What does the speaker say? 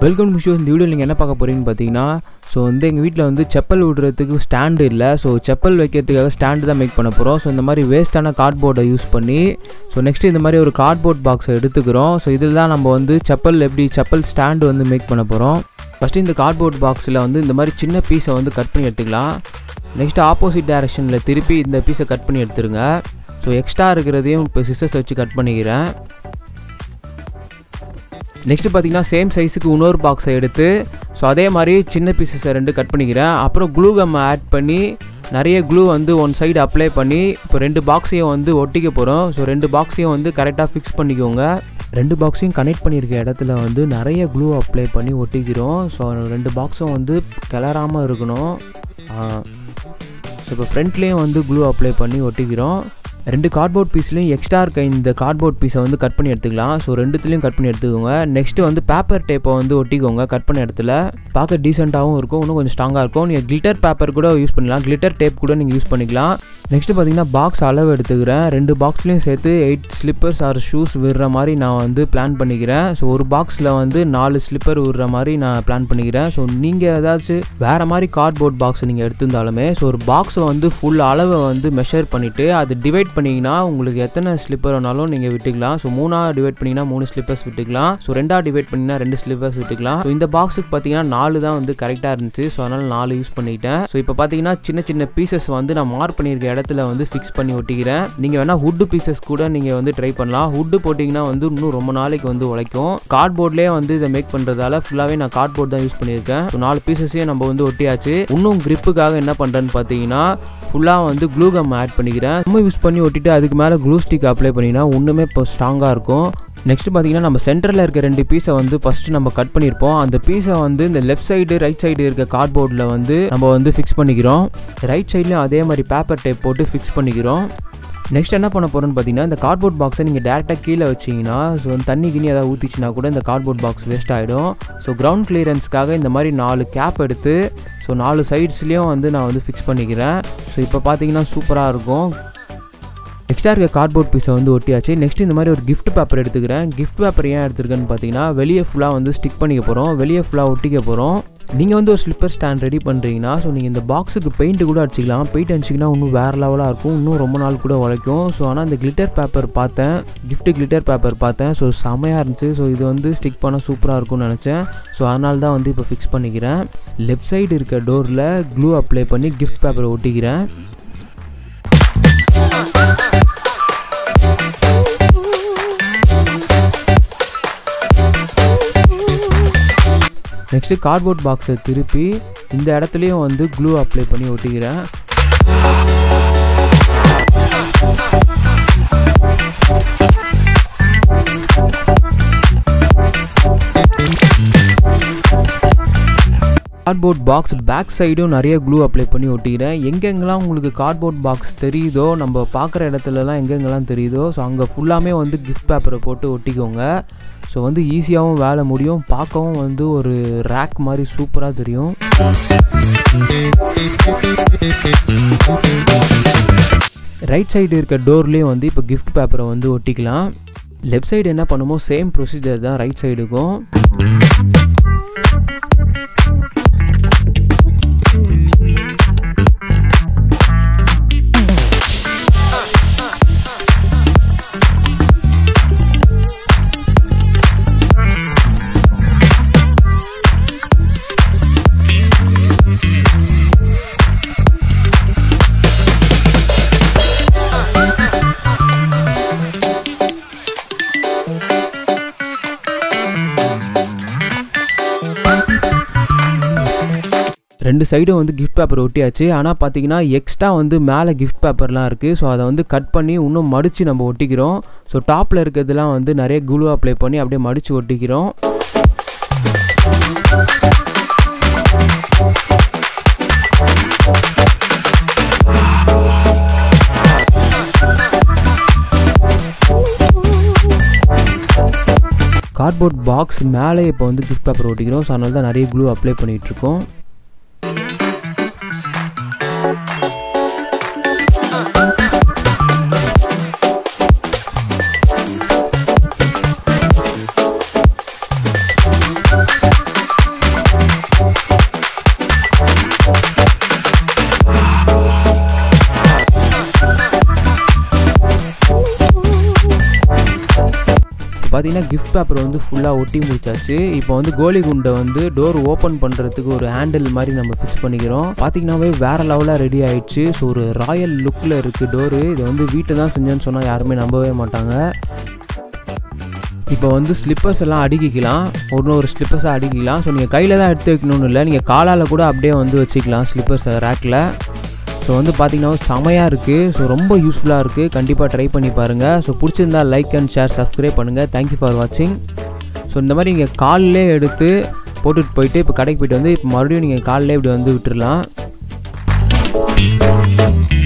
welcome to show இந்த video நீங்கள் என்ன பார்க்க போகிறீங்கன்னு பார்த்தீங்கன்னா ஸோ வந்து எங்கள் வீட்டில் வந்து செப்பல் விடுறதுக்கு ஸ்டாண்டு இல்லை ஸோ செப்பல் வைக்கிறதுக்காக ஸ்டாண்டு தான் மேக் பண்ண போகிறோம் ஸோ இந்த மாதிரி வேஸ்ட்டான கார்ட்போர்டை யூஸ் பண்ணி ஸோ நெக்ஸ்ட் இந்த மாதிரி ஒரு கார்ட்போர்ட் பாக்ஸை எடுத்துக்கிறோம் ஸோ இதில் தான் நம்ம வந்து செப்பல் எப்படி செப்பல் ஸ்டாண்டு வந்து மேக் பண்ண போகிறோம் ஃபஸ்ட்டு இந்த கார்ட்போர்ட் பாக்ஸில் வந்து இந்த மாதிரி சின்ன பீஸை வந்து கட் பண்ணி எடுத்துக்கலாம் நெக்ஸ்ட் ஆப்போசிட் டைரக்ஷனில் திருப்பி இந்த பீஸை கட் பண்ணி எடுத்துருங்க ஸோ எக்ஸ்ட்ரா இருக்கிறதையும் இப்போ சிசர்ஸ் வச்சு கட் பண்ணிக்கிறேன் நெக்ஸ்ட் பார்த்தீங்கன்னா சேம் சைஸுக்கு இன்னொரு பாக்ஸை எடுத்து ஸோ அதே மாதிரி சின்ன பீசஸை ரெண்டு கட் பண்ணிக்கிறேன் அப்புறம் க்ளூ கம் ஆட் பண்ணி நிறைய க்ளூ வந்து ஒன் சைடு அப்ளை பண்ணி இப்போ ரெண்டு பாக்ஸையும் வந்து ஒட்டிக்க போகிறோம் ஸோ ரெண்டு பாக்ஸையும் வந்து கரெக்டாக ஃபிக்ஸ் பண்ணிக்கோங்க ரெண்டு பாக்ஸையும் கனெக்ட் பண்ணியிருக்க இடத்துல வந்து நிறைய க்ளூ அப்ளை பண்ணி ஒட்டிக்கிறோம் ஸோ ரெண்டு பாக்ஸும் வந்து கிளறாமல் இருக்கணும் ஸோ இப்போ ஃப்ரண்ட்லேயும் வந்து க்ளூ அப்ளை பண்ணி ஒட்டிக்கிறோம் ரெண்டு கார்ட்போர்ட் பீஸ்லையும் எக்ஸ்ட்ரா இருக்க இந்த கார்ட்போர்ட் பீஸை வந்து கட் பண்ணி எடுத்துக்கலாம் ஸோ ரெண்டுத்துலேயும் கட் பண்ணி எடுத்துக்கோங்க நெக்ஸ்ட்டு வந்து பேப்பர் டேப்பை வந்து ஒட்டிக்கோங்க கட் பண்ண இடத்துல பார்க்க டீசெண்டாகவும் இருக்கும் இன்னும் கொஞ்சம் ஸ்ட்ராங்காக இருக்கும் நீங்கள் கிளிட்டர் பேப்பர் கூட யூஸ் பண்ணலாம் கிளிட்டர் டேப் கூட நீங்கள் யூஸ் பண்ணிக்கலாம் நெக்ஸ்ட்டு பார்த்தீங்கன்னா பாக்ஸ் அளவு எடுத்துக்கிறேன் ரெண்டு பாக்ஸ்லேயும் சேர்த்து எயிட் ஸ்லிப்பர்ஸ் ஆர் ஷூஸ் விடுற மாதிரி நான் வந்து பிளான் பண்ணிக்கிறேன் ஸோ ஒரு பாக்ஸில் வந்து நாலு ஸ்லிப்பர் விடுற மாதிரி நான் பிளான் பண்ணிக்கிறேன் ஸோ நீங்கள் ஏதாச்சும் வேறு மாதிரி கார்ட்போர்ட் பாக்ஸ் நீங்கள் எடுத்திருந்தாலுமே ஸோ ஒரு பாக்ஸை வந்து ஃபுல் அளவை வந்து மெஷர் பண்ணிவிட்டு அது டிவைட் பண்ணிங்கன்னா உங்களுக்கு எத்தனை ஸ்லிப்பர் வேணாலும் நீங்கள் விட்டுக்கலாம் ஸோ மூணாக டிவைட் பண்ணிங்கன்னா மூணு ஸ்லிப்பர்ஸ் விட்டுக்கலாம் ஸோ ரெண்டாக டிவைட் பண்ணிங்கன்னா ரெண்டு ஸ்லிப்பர்ஸ் விட்டுக்கலாம் ஸோ இந்த பாக்ஸுக்கு பார்த்தீங்கன்னா நாலு தான் வந்து கரெக்டாக இருந்துச்சு ஸோ அதனால் நாலு யூஸ் பண்ணிக்கிட்டேன் ஸோ இப்போ பார்த்தீங்கன்னா சின்ன சின்ன பீசஸ் வந்து நான் மார்க் பண்ணியிருக்க இடத்துல வந்து ஃபிக்ஸ் பண்ணி ஒட்டிக்கிறேன் நீங்கள் வேணால் ஹுட்டு பீசஸ் கூட நீங்கள் வந்து ட்ரை பண்ணலாம் ஹுட்டு போட்டிங்கன்னா வந்து இன்னும் ரொம்ப நாளைக்கு வந்து உழைக்கும் கார்ட்போர்ட்லேயே வந்து இதை மேக் பண்ணுறதால ஃபுல்லாகவே நான் கார்ட்போர்ட் தான் யூஸ் பண்ணியிருக்கேன் ஸோ நாலு பீசஸையும் நம்ம வந்து ஒட்டியாச்சு இன்னும் கிரிப்புக்காக என்ன பண்ணுறேன்னு பார்த்தீங்கன்னா ஃபுல்லாக வந்து க்ளூ கம் ஆட் பண்ணிக்கிறேன் ரொம்ப யூஸ் பண்ணி ஒட்டிட்டு அதுக்கு மேலே க்ளூ ஸ்டிக் அப்ளை பண்ணிங்கன்னா இன்னுமே இப்போ ஸ்ட்ராங்காக இருக்கும் நெக்ஸ்ட் பார்த்தீங்கன்னா நம்ம சென்டரில் இருக்க ரெண்டு பீஸை வந்து ஃபஸ்ட்டு நம்ம கட் பண்ணியிருப்போம் அந்த பீஸை வந்து இந்த லெஃப்ட் சைடு ரைட் சைடு இருக்க கார்ட்போர்டில் வந்து நம்ம வந்து ஃபிக்ஸ் பண்ணிக்கிறோம் ரைட் சைட்லேயும் அதே மாதிரி பேப்பர் டேப் போட்டு ஃபிக்ஸ் பண்ணிக்கிறோம் நெக்ஸ்ட் என்ன பண்ண போகிறோன்னு பார்த்தீங்கன்னா இந்த கார்ட்போர்ட் பாக்ஸை நீங்கள் டேரெக்டாக கீழே வச்சிங்கன்னா ஸோ தண்ணி கிணி ஏதாவது ஊற்றிச்சினா கூட இந்த கார்ட்போர்ட் பாக்ஸ் வேஸ்ட் ஆகிடும் ஸோ கிரவுண்ட் கிளியரன்ஸ்க்காக இந்த மாதிரி நாலு கேப் எடுத்து ஸோ நாலு சைட்ஸ்லேயும் வந்து நான் வந்து ஃபிக்ஸ் பண்ணிக்கிறேன் ஸோ இப்போ பார்த்தீங்கன்னா சூப்பராக இருக்கும் எக்ஸ்ட்ரா இருக்க கார்ட்போர்ட் பீஸை வந்து ஒட்டியாச்சு நெக்ஸ்ட் இந்த மாதிரி ஒரு கிஃப்ட் பேப்பர் எடுத்துக்கிறேன் கிஃப்ட் பேப்பர் ஏன் எடுத்துருக்கேன்னு பார்த்தீங்கன்னா வெளியே ஃபுல்லாக வந்து ஸ்டிக் பண்ணிக்க போகிறோம் வெளியே ஃபுல்லாக ஒட்டிக்க போகிறோம் நீங்கள் வந்து ஒரு ஸ்லிப்பர் ஸ்டாண்ட் ரெடி பண்ணுறீங்கன்னா ஸோ நீங்கள் இந்த பாக்ஸுக்கு பெயிண்ட் கூட அடிச்சிக்கலாம் பெயிண்ட் அடிச்சிங்கன்னா இன்னும் வேறு லெவலாக இருக்கும் இன்னும் ரொம்ப நாள் கூட உழைக்கும் ஸோ ஆனால் இந்த கிளிட்டர் பேப்பர் பார்த்தேன் கிஃப்ட் கிளிட்டர் பேப்பர் பார்த்தேன் ஸோ செமையாக இருந்துச்சு ஸோ இது வந்து ஸ்டிக் பண்ண சூப்பராக இருக்கும்னு நினச்சேன் ஸோ அதனால தான் வந்து இப்போ ஃபிக்ஸ் பண்ணிக்கிறேன் லெஃப்ட் சைடு இருக்க டோரில் க்ளூ அப்ளை பண்ணி கிஃப்ட் பேப்பரை ஒட்டிக்கிறேன் நெக்ஸ்ட்டு கார்ட்போர்ட் பாக்ஸை திருப்பி இந்த இடத்துலையும் வந்து க்ளூ அப்ளை பண்ணி ஒட்டிக்கிறேன் கார்ட்போர்ட் பாக்ஸ் பேக் சைடும் நிறைய க்ளூ அப்ளை பண்ணி ஒட்டிக்கிறேன் எங்கெங்கெல்லாம் உங்களுக்கு கார்ட்போர்ட் பாக்ஸ் தெரியுதோ நம்ம பார்க்குற இடத்துலலாம் எங்கெங்கெல்லாம் தெரியுதோ ஸோ அங்கே ஃபுல்லாமே வந்து கிஃப்ட் பேப்பரை போட்டு ஒட்டிக்கோங்க ஸோ வந்து ஈஸியாகவும் வேலை முடியும் பார்க்கவும் வந்து ஒரு ரேக் மாதிரி சூப்பராக தெரியும் ரைட் சைடு இருக்க டோர்லேயும் வந்து இப்போ கிஃப்ட் பேப்பரை வந்து ஒட்டிக்கலாம் லெஃப்ட் சைடு என்ன பண்ணுமோ சேம் ப்ரொசீஜர் தான் ரைட் சைடுக்கும் ரெண்டு சைடும் வந்து கிஃப்ட் பேப்பர் ஒட்டியாச்சு ஆனால் பார்த்தீங்கன்னா எக்ஸ்ட்ரா வந்து மேலே கிஃப்ட் பேப்பர்லாம் இருக்குது ஸோ அதை வந்து கட் பண்ணி இன்னும் மடித்து நம்ம ஒட்டிக்கிறோம் ஸோ டாப்பில் இருக்கிறதுலாம் வந்து நிறைய குளூ அப்ளை பண்ணி அப்படியே மடித்து ஒட்டிக்கிறோம் கார்ட்போர்ட் பாக்ஸ் மேலே இப்போ வந்து கிஃப்ட் பேப்பர் ஒட்டிக்கிறோம் ஸோ அதனால தான் நிறைய க்ளூ அப்ளை பண்ணிகிட்ருக்கோம் பார்த்தீங்கன்னா கிஃப்ட் பேப்பர் வந்து ஃபுல்லாக ஒட்டி முடிச்சாச்சு இப்போ வந்து கோலி குண்டை வந்து டோர் ஓப்பன் பண்ணுறதுக்கு ஒரு ஹேண்டில் மாதிரி நம்ம ஃபிக்ஸ் பண்ணிக்கிறோம் பார்த்தீங்கன்னாவே வேறு லெவலாக ரெடி ஆயிடுச்சு ஸோ ஒரு ராயல் லுக்கில் இருக்குது டோரு இதை வந்து வீட்டை தான் செஞ்சேன்னு சொன்னால் யாருமே நம்பவே மாட்டாங்க இப்போ வந்து ஸ்லிப்பர்ஸ் எல்லாம் அடுக்கிக்கலாம் ஒரு ஒரு ஸ்லிப்பர்ஸாக அடுக்கிக்கலாம் ஸோ நீங்கள் கையில் தான் எடுத்து வைக்கணும்னு இல்லை நீங்கள் காலால் கூட அப்படியே வந்து வச்சுக்கலாம் ஸ்லிப்பர்ஸ் ரேக்கில் ஸோ வந்து பார்த்தீங்கன்னா செமையாக இருக்குது ஸோ ரொம்ப யூஸ்ஃபுல்லாக இருக்குது கண்டிப்பாக ட்ரை பண்ணி பாருங்கள் ஸோ பிடிச்சிருந்தா லைக் அண்ட் ஷேர் சப்ஸ்கிரைப் பண்ணுங்கள் தேங்க்யூ ஃபார் வாட்சிங் ஸோ இந்த மாதிரி நீங்கள் காலிலே எடுத்து போட்டுட்டு போயிட்டு இப்போ கடைக்கு போயிட்டு வந்து இப்போ மறுபடியும் நீங்கள் காலிலே இப்படி வந்து விட்டுடலாம்